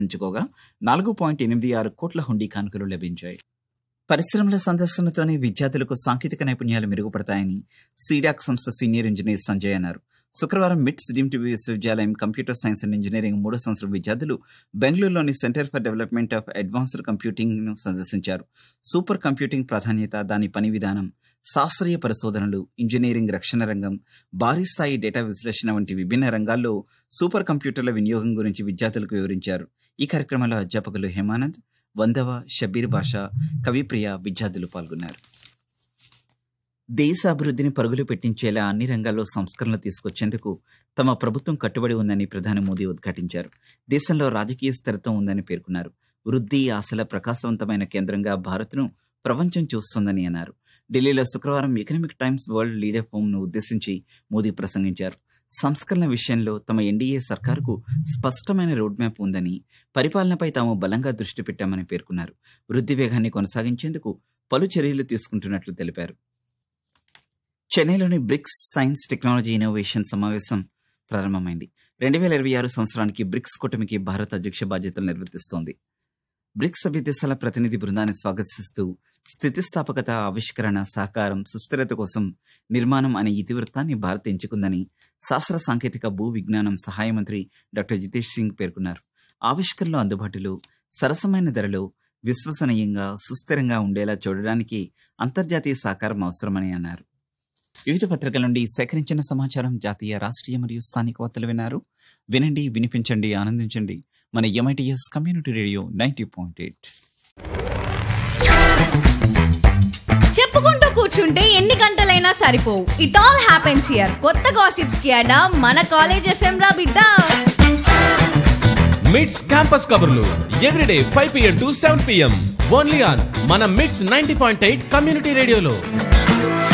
ఎంచుకోగా నాలుగు పాయింట్ ఎనిమిది ఆరు కోట్ల హుండీ కానుకలు లభించాయి పరిశ్రమల సందర్శనతోనే విద్యార్థులకు సాంకేతిక నైపుణ్యాలు మెరుగుపడతాయని సీడాక్ సంస్థ సీనియర్ ఇంజనీర్ సంజయ్ అన్నారు శుక్రవారం మిట్స్ డీమ్డ్ విశ్వవిద్యాలయం కంప్యూటర్ సైన్స్ అండ్ ఇంజనీరింగ్ మూడో సంవత్సరం విద్యార్థులు బెంగళూరులోని centre for development of advanced computing ను సందర్శించారు సూపర్ కంప్యూటింగ్ ప్రాధాన్యత దాని పని విధానం శాస్త్రీయ పరిశోధనలు ఇంజనీరింగ్ రక్షణ రంగం భారీ స్థాయి డేటా విశ్లేషణ వంటి విభిన్న రంగాల్లో సూపర్ కంప్యూటర్ల వినియోగం గురించి విద్యార్థులకు వివరించారు ఈ కార్యక్రమంలో అధ్యాపకులు హేమానంద్ వందవ షబీర్ బాషా కవిప్రియ విద్యార్థులు పాల్గొన్నారు దేశ అభివృద్ధిని పరుగులు పెట్టించేలా అన్ని రంగాల్లో సంస్కరణలు తీసుకొచ్చేందుకు తమ ప్రభుత్వం కట్టుబడి ఉందని ప్రధాని మోదీ ఉద్ఘాటించారు దేశంలో రాజకీయ స్థిరత్వం ఉందని పేర్కొన్నారు వృద్ధి ఆశల ప్రకాశవంతమైన కేంద్రంగా భారత్ను ప్రపంచం చూస్తోందని అన్నారు ఢిల్లీలో శుక్రవారం Economic Times World Leader Forum ను ఉద్దేశించి మోదీ ప్రసంగించారు సంస్కరణ విషయంలో తమ ఎన్డీఏ సర్కారుకు స్పష్టమైన రోడ్ మ్యాప్ ఉందని పరిపాలనపై తాము బలంగా దృష్టి పెట్టామని పేర్కొన్నారు వృద్ధి వేగాన్ని కొనసాగించేందుకు పలు చర్యలు తీసుకుంటున్నట్లు తెలిపారు చెన్నైలోని బ్రిక్స్ సైన్స్ టెక్నాలజీ ఇన్నోవేషన్ సమావేశం ప్రారంభమైంది రెండు వేల ఇరవై ఆరు సంవత్సరానికి బ్రిక్స్ కూటమికి భారత్ అధ్యక్ష బాధ్యతలు నిర్వర్తిస్తోంది బ్రిక్స్ సభ్య దేశాల ప్రతినిధి బృందాన్ని స్వాగతిస్తూ స్థితిస్థాపకత ఆవిష్కరణ సహకారం సుస్థిరత కోసం నిర్మాణం అనే ఇతివృత్తాన్ని భారత్ ఎంచుకుందని శాస్త్ర సాంకేతిక భూ విజ్ఞానం సహాయ మంత్రి డాక్టర్ జితేష్ సింగ్ పేర్కొన్నారు ఆవిష్కరణలు అందుబాటులో సరసమైన ధరలో విశ్వసనీయంగా సుస్థిరంగా ఉండేలా చూడడానికి అంతర్జాతీయ సహకారం అవసరమని అన్నారు వివిధ పత్రికల నుండి సేకరించిన సమాచారం జాతీయ రాష్ట్రీయ మరియు స్థానిక వార్తలు విన్నారు వినండి వినిపించండి ఆనందించండి మన MITS community radio ninety point eight చెప్పుకుంటూ కూర్చుంటే ఎన్ని గంటలైనా సరిపోవు ఇట్ ఆల్ హ్యాపెన్స్ హియర్ కొత్త గాసిప్స్ కి అడా మన కాలేజ్ ఎఫ్ఎం రా బిడ్డ మిడ్స్ క్యాంపస్ కబుర్లు every day five PM to seven PM only on మన MITS ninety point eight community రేడియోలో